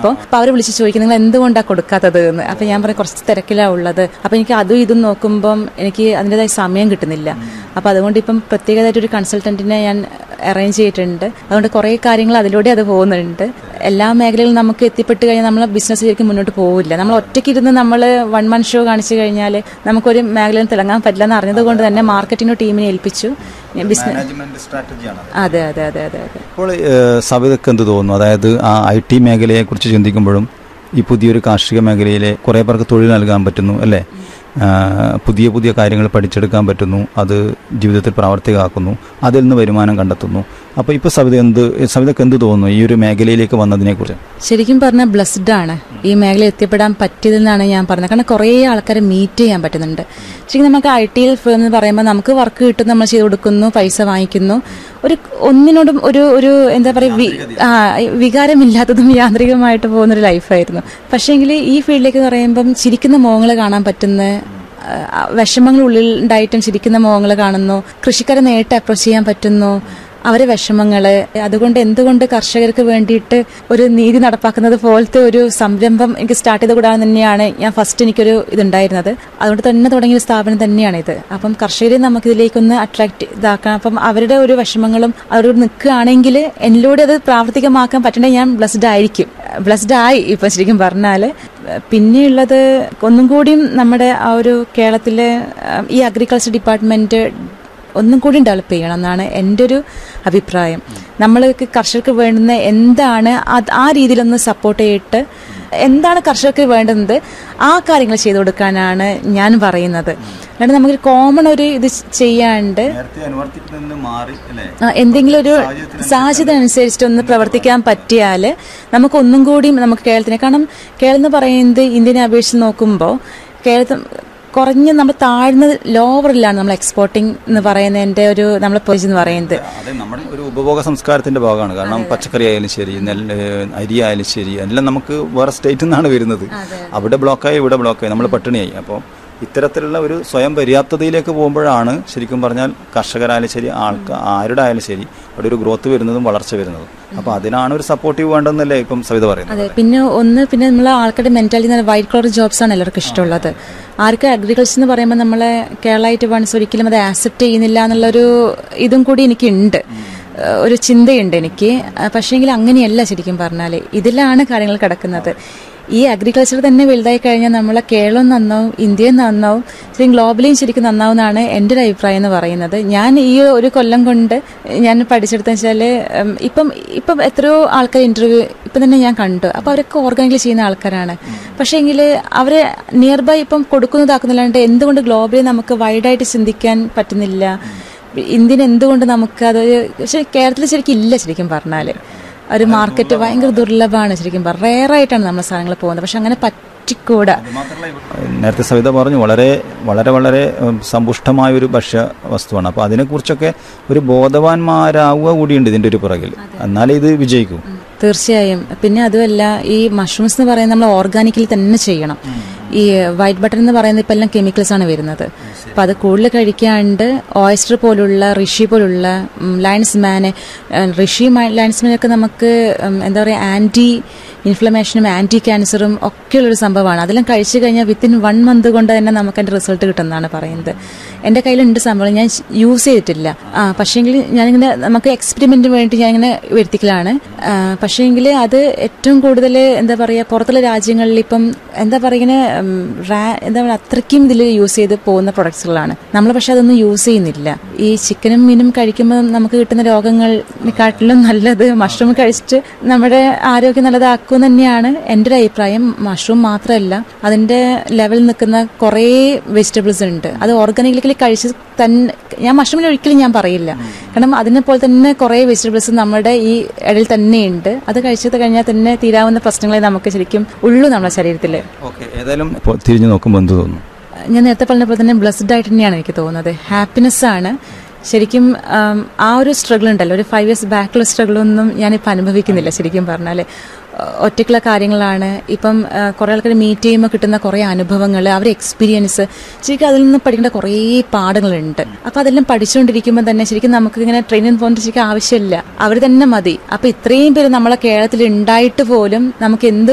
ഇപ്പോൾ അപ്പോൾ അവർ വിളിച്ച് ചോദിക്കും നിങ്ങൾ എന്തുകൊണ്ടാണ് കൊടുക്കാത്തത് എന്ന് അപ്പോൾ ഞാൻ പറയും കുറച്ച് തിരക്കിലാണ് ഉള്ളത് അപ്പോൾ എനിക്ക് അതും ഇതും നോക്കുമ്പം എനിക്ക് അതിൻ്റെതായ സമയം കിട്ടുന്നില്ല അപ്പോൾ അതുകൊണ്ട് ഇപ്പം പ്രത്യേകമായിട്ട് ഒരു കൺസൾട്ടന്റിനെ ഞാൻ അറേഞ്ച് ചെയ്തിട്ടുണ്ട് അതുകൊണ്ട് കുറേ കാര്യങ്ങൾ അതിലൂടെ അത് പോകുന്നുണ്ട് എല്ലാ മേഖലയിലും നമുക്ക് എത്തിപ്പെട്ട് കഴിഞ്ഞാൽ നമ്മളെ ബിസിനസ് ശരിക്കും മുന്നോട്ട് പോവില്ല നമ്മൾ ഒറ്റയ്ക്ക് ഇരുന്ന് നമ്മൾ വൺ മന്ത് ഷോ കാണിച്ചു കഴിഞ്ഞാൽ നമുക്കൊരു മേഖലയിൽ തിളങ്ങാൻ പറ്റില്ല എന്ന് അറിഞ്ഞത് കൊണ്ട് തന്നെ മാർക്കറ്റിംഗ് ടീമിനെ ഏൽപ്പിച്ചു ബിസിനസ് മാനേജ്മെന്റ് സ്ട്രാറ്റജിയാണ് അതെ അതെ അതെ അതെ അതെ അപ്പോൾ സവിതക്ക് എന്ത് തോന്നുന്നു അതായത് ആ ഐ ടി മേഖലയെ കുറിച്ച് ചിന്തിക്കുമ്പോഴും ഈ പുതിയൊരു കാർഷിക മേഖലയിലെ കുറേ പേർക്ക് തൊഴിൽ നൽകാൻ പറ്റുന്നു അല്ലേ ആ, പുതിയ പുതിയ കാര്യങ്ങൾ പഠിച്ചെടുക്കാൻ പറ്റുന്നു അത് ജീവിതത്തിൽ പ്രാവർത്തികമാക്കുന്നു അതിൽ നിന്ന് വരുമാനം കണ്ടെത്തുന്നു അപ്പോൾ ഇപ്പോൾ സവിത എന്ത് സവിതക്ക് എന്ത് തോന്നുന്നു ഈ ഒരു മേഖലയിലേക്ക് വന്നതിനെക്കുറിച്ച് ശരിക്കും പറഞ്ഞാൽ ബ്ലസ്ഡ് ആണ് ഈ മേഖല എത്തിപ്പെടാൻ പറ്റിയതെന്നാണ് ഞാൻ പറഞ്ഞത് കാരണം കുറേ ആൾക്കാരെ മീറ്റ് ചെയ്യാൻ പറ്റുന്നുണ്ട് ശരിക്കും നമുക്ക് ഐ ടി ഫേം എന്ന് പറയുമ്പോൾ നമുക്ക് വർക്ക് കിട്ടും നമ്മൾ ചെയ്ത് കൊടുക്കുന്നു പൈസ വാങ്ങിക്കുന്നു ഒരു ഒന്നിനോടും ഒരു ഒരു എന്താ പറയുക വി- ആ വികാരമില്ലാത്തതും യാന്ത്രികമായിട്ട് പോകുന്നൊരു ലൈഫായിരുന്നു പക്ഷേങ്കിൽ ഈ ഫീൽഡിലേക്ക് പറയുമ്പം ചിരിക്കുന്ന മുഖങ്ങൾ കാണാൻ പറ്റുന്ന ആ, വിഷമങ്ങൾ ഉള്ളിൽ ഉണ്ടായിട്ടും ചിരിക്കുന്ന മുഖങ്ങൾ കാണുന്നു കൃഷിക്കാരെ നേരിട്ട് അപ്രോച്ച് ചെയ്യാൻ പറ്റുന്നു അവരെ വിഷമങ്ങള് അതുകൊണ്ട് എന്തുകൊണ്ട് കർഷകർക്ക് വേണ്ടിയിട്ട് ഒരു നീതി നടപ്പാക്കുന്നത് പോലത്തെ ഒരു സംരംഭം എനിക്ക് സ്റ്റാർട്ട് ചെയ്ത് കൂടാൻ തന്നെയാണ് ഞാൻ ഫസ്റ്റ് എനിക്കൊരു ഇതുണ്ടായിരുന്നത് അതുകൊണ്ട് തന്നെ തുടങ്ങിയ ഒരു സ്ഥാപനം തന്നെയാണ് ഇത് അപ്പം കർഷകരെ നമുക്ക് ഇതിലേക്കൊന്ന് അട്രാക്ട് ഇതാക്കണം അപ്പം അവരുടെ ഒരു വിഷമങ്ങളും അവരോട് നിൽക്കുകയാണെങ്കിൽ എന്നിലൂടെ അത് പ്രാവർത്തികമാക്കാൻ പറ്റണമെങ്കിൽ ഞാൻ ബ്ലസ്ഡ് ആയിരിക്കും ബ്ലസ്ഡ് ആയി ഇപ്പം ശരിക്കും പറഞ്ഞാൽ പിന്നെയുള്ളത് ഒന്നും കൂടിയും നമ്മുടെ ആ ഒരു കേരളത്തിലെ ആ, ഈ അഗ്രികൾച്ചർ ഡിപ്പാർട്ട്മെന്റ് ഒന്നും കൂടി ഡെവലപ്പ് ചെയ്യണം എന്നാണ് എൻ്റെ ഒരു അഭിപ്രായം നമ്മൾ കർഷകർക്ക് വേണ്ടുന്ന എന്താണ് അത് ആ രീതിയിലൊന്ന് സപ്പോർട്ട് ചെയ്തിട്ട് എന്താണ് കർഷകർക്ക് വേണ്ടുന്നത് ആ കാര്യങ്ങൾ ചെയ്തു കൊടുക്കാനാണ് ഞാൻ പറയുന്നത് അല്ലാണ്ട് നമുക്ക് കോമൺ ഒരു ഇത് ചെയ്യാണ്ട് നേരത്തെ അനുവർത്തിപ്പിൽ നിന്ന് മാറി അല്ലേ ആ, എന്തെങ്കിലും ഒരു സാഹചര്യം അനുസരിച്ചിട്ട് ഒന്ന് പ്രവർത്തിക്കാൻ പറ്റിയാൽ നമുക്ക് ഒന്നും കൂടി നമുക്ക് കേരളത്തിന് കാരണം കേരളം എന്ന് പറയുന്നത് ഇന്ത്യനെ അപേക്ഷിച്ച് നോക്കുമ്പോൾ കേരളത്തിൽ കുറഞ്ഞ നമ്മൾ താഴ്ന്ന ലോവറിലാണ് നമ്മൾ എക്സ്പോർട്ടിംഗ് എന്ന് പറയുന്നതിന്റെ ഒരു നമ്മളെ പൊസിഷൻ എന്ന് പറയുന്നത് അതെ നമ്മുടെ ഒരു ഉപഭോഗ സംസ്കാരത്തിന്റെ ഭാഗമാണ് കാരണം പച്ചക്കറി ആയാലും ശരി നെല്ല് അരി ആയാലും ശരി എല്ലാം നമുക്ക് വേറെ സ്റ്റേറ്റിൽ നിന്നാണ് വരുന്നത് അവിടെ ബ്ലോക്കായി ഇവിടെ ബ്ലോക്കായി നമ്മൾ പട്ടിണിയായി അപ്പോൾ ഇത്തരത്തിലുള്ള ഒരു സ്വയം പര്യാപ്തതയിലേക്ക് പോകുമ്പോഴാണ് ശരിക്കും പറഞ്ഞാൽ കർഷകരായാലും ശരി ആൾക്ക് ആരുടെ ആയാലും ശരി അവിടെ ഒരു ഗ്രോത്ത് വരുന്നതും വളർച്ച വരുന്നതും അപ്പോൾ അതിനാണ് ഒരു സപ്പോർട്ടീവ് വേണ്ടതെന്നല്ലേ ഇപ്പം സവിത പറയുന്നത് അതെ പിന്നെ ഒന്ന് പിന്നെ നമ്മളെ ആൾക്കാരുടെ മെന്റാലിറ്റി വൈറ്റ് കളർ ജോബ്സ് ആണ് എല്ലാവർക്കും ഇഷ്ടമുള്ളത് ആർക്കും അഗ്രികൾച്ചർ എന്ന് പറയുമ്പോൾ നമ്മളെ കേരളമായിട്ട് വൺസ് ഒരിക്കലും അത് ആക്സെപ്റ്റ് ചെയ്യുന്നില്ല എന്നുള്ളൊരു ഇതും കൂടി എനിക്കുണ്ട് ഏഹ് ഒരു ചിന്തയുണ്ട് എനിക്ക് പക്ഷേങ്കിൽ അങ്ങനെയല്ല ശരിക്കും പറഞ്ഞാൽ ഇതിലാണ് കാര്യങ്ങൾ കിടക്കുന്നത് ഈ അഗ്രികൾച്ചർ തന്നെ വലുതായി കഴിഞ്ഞാൽ നമ്മളെ കേരളം നന്നാവും ഇന്ത്യയും നന്നാവും ശരിക്കും ഗ്ലോബലിയും ശരിക്കും നന്നാവും എന്നാണ് എൻ്റെ ഒരു അഭിപ്രായം എന്ന് പറയുന്നത് ഞാൻ ഈ ഒരു കൊല്ലം കൊണ്ട് ഞാൻ പഠിച്ചെടുത്തെന്ന് വെച്ചാൽ ഇപ്പം ഇപ്പം എത്രയോ ആൾക്കാർ ഇന്റർവ്യൂ ഇപ്പം തന്നെ ഞാൻ കണ്ടു അപ്പോൾ അവരൊക്കെ ഓർഗാനിക്കലി ചെയ്യുന്ന ആൾക്കാരാണ് പക്ഷേ എങ്കിൽ അവരെ നിയർ ബൈ ഇപ്പം കൊടുക്കുന്നതാക്കുന്നില്ലാണ്ട് എന്തുകൊണ്ട് ഗ്ലോബലി നമുക്ക് വൈഡായിട്ട് ചിന്തിക്കാൻ പറ്റുന്നില്ല ഇന്ത്യൻ എന്തുകൊണ്ട് നമുക്ക് അത് പക്ഷേ കേരളത്തിൽ ശരിക്കും ഇല്ല ശരിക്കും പറഞ്ഞാൽ ഒരു മാർക്കറ്റ് ഭയങ്കര ദുർലഭമാണ് ശരിക്കും പറഞ്ഞാൽ റെയറായിട്ടാണ് നമ്മുടെ സാധനങ്ങൾ പോകുന്നത് പക്ഷെ അങ്ങനെ പറ്റിക്കൂടാ നേരത്തെ സവിത പറഞ്ഞു വളരെ വളരെ വളരെ ഉം, സമ്പുഷ്ടമായ ഒരു ഭക്ഷ്യ വസ്തുവാണ് അപ്പോൾ അതിനെക്കുറിച്ചൊക്കെ ഒരു ബോധവാന്മാരാവുക കൂടിയുണ്ട് ഇതിൻ്റെ ഒരു പുറകിൽ എന്നാലേ ഇത് വിജയിക്കൂ തീർച്ചയായും പിന്നെ അതുമല്ല ഈ മഷ്റൂംസ് എന്ന് പറയുന്നത് നമ്മൾ ഓർഗാനിക്കലി തന്നെ ചെയ്യണം ഈ വൈറ്റ് ബട്ടർ എന്ന് പറയുന്നത് ഇപ്പം എല്ലാം കെമിക്കൽസ് ആണ് വരുന്നത് അപ്പം അത് കൂടുതൽ കഴിക്കാണ്ട് ഓയസ്റ്റർ പോലുള്ള ഋഷി പോലുള്ള ലയൺസ് മാന് ഋഷി ലയൺസ് മാനൊക്കെ നമുക്ക് ഉം, എന്താ പറയുക ആൻറ്റി ഇൻഫ്ലമേഷനും ആൻറ്റി ക്യാൻസറും ഒക്കെയുള്ളൊരു സംഭവമാണ് അതെല്ലാം കഴിച്ചു കഴിഞ്ഞാൽ വിത്തിൻ വൺ മന്ത് കൊണ്ട് തന്നെ നമുക്ക് അതിൻ്റെ റിസൾട്ട് കിട്ടുമെന്നാണ് പറയുന്നത് എൻ്റെ കയ്യിലുണ്ട് സംഭവം ഞാൻ യൂസ് ചെയ്തിട്ടില്ല ആ പക്ഷേങ്കിൽ ഞാനിങ്ങനെ നമുക്ക് എക്സ്പെരിമെന്റിന് വേണ്ടി ഞാനിങ്ങനെ വരുത്തിക്കലാണ് ആ, പക്ഷേങ്കിൽ അത് ഏറ്റവും കൂടുതൽ എന്താ പറയുക പുറത്തുള്ള രാജ്യങ്ങളിൽ ഇപ്പം എന്താ പറയുക ഇങ്ങനെ ഉം, റാ- എന്താ പറയുക അത്രയ്ക്കും ഇതിൽ യൂസ് ചെയ്ത് പോകുന്ന പ്രൊഡക്ട്സുകളാണ് നമ്മൾ പക്ഷെ അതൊന്നും യൂസ് ചെയ്യുന്നില്ല ഈ ചിക്കനും മീനും കഴിക്കുമ്പോൾ നമുക്ക് കിട്ടുന്ന രോഗങ്ങളെക്കാട്ടിലും നല്ലത് മഷ്റൂം കഴിച്ചിട്ട് നമ്മുടെ ആരോഗ്യം നല്ലതാക്കും തന്നെയാണ് എൻ്റെ ഒരു അഭിപ്രായം മഷ്റൂം മാത്രമല്ല അതിന്റെ ലെവലിൽ നിൽക്കുന്ന കുറേ വെജിറ്റബിൾസ് ഉണ്ട് അത് ഓർഗാനിക്കലി കഴിച്ച് തന്നെ ഞാൻ മഷ്റൂമിൽ ഒരിക്കലും ഞാൻ പറയില്ല കാരണം അതിനെ പോലെ തന്നെ കുറേ വെജിറ്റബിൾസ് നമ്മുടെ ഈ ഇടയിൽ തന്നെയുണ്ട് അത് കഴിച്ചത് കഴിഞ്ഞാൽ തന്നെ തീരാവുന്ന പ്രശ്നങ്ങളെ നമുക്ക് ശരിക്കും ഉള്ളൂ നമ്മുടെ ശരീരത്തിൽ ഓക്കെ ഏതായാലും ഇപ്പോൾ തിരിഞ്ഞു നോക്കുമ്പോൾ എന്ത് തോന്നുന്നു ഞാൻ നേരത്തെ പറഞ്ഞ പോലെ തന്നെ ബ്ലസ്ഡ് ആയിട്ട് തന്നെയാണ് എനിക്ക് തോന്നുന്നത് ഹാപ്പിനെസ് ആണ് ശരിക്കും ആം, ആ ഒരു സ്ട്രഗിൾ ഉണ്ടല്ലോ ഒരു ഫൈവ് ഇയേഴ്സ് ബാക്കിലുള്ള സ്ട്രഗിളൊന്നും ഞാനിപ്പോൾ അനുഭവിക്കുന്നില്ല ശരിക്കും പറഞ്ഞാൽ ഒറ്റയ്ക്കുള്ള കാര്യങ്ങളാണ് ഇപ്പം ആ, കുറേ ആൾക്കാർ മീറ്റ് ചെയ്യുമ്പോൾ കിട്ടുന്ന കുറേ അനുഭവങ്ങൾ അവരുടെ എക്സ്പീരിയൻസ് ശരിക്കും അതിൽ നിന്ന് പഠിക്കേണ്ട കുറേ പാഠങ്ങളുണ്ട് അപ്പോൾ അതെല്ലാം പഠിച്ചുകൊണ്ടിരിക്കുമ്പോൾ തന്നെ ശരിക്കും നമുക്ക് ഇങ്ങനെ ട്രെയിനിങ് പോകേണ്ട ശരിക്കും ആവശ്യമില്ല അവർ തന്നെ മതി അപ്പോൾ ഇത്രയും പേര് നമ്മളെ കേരളത്തിൽ ഉണ്ടായിട്ട് പോലും നമുക്ക് എന്ത്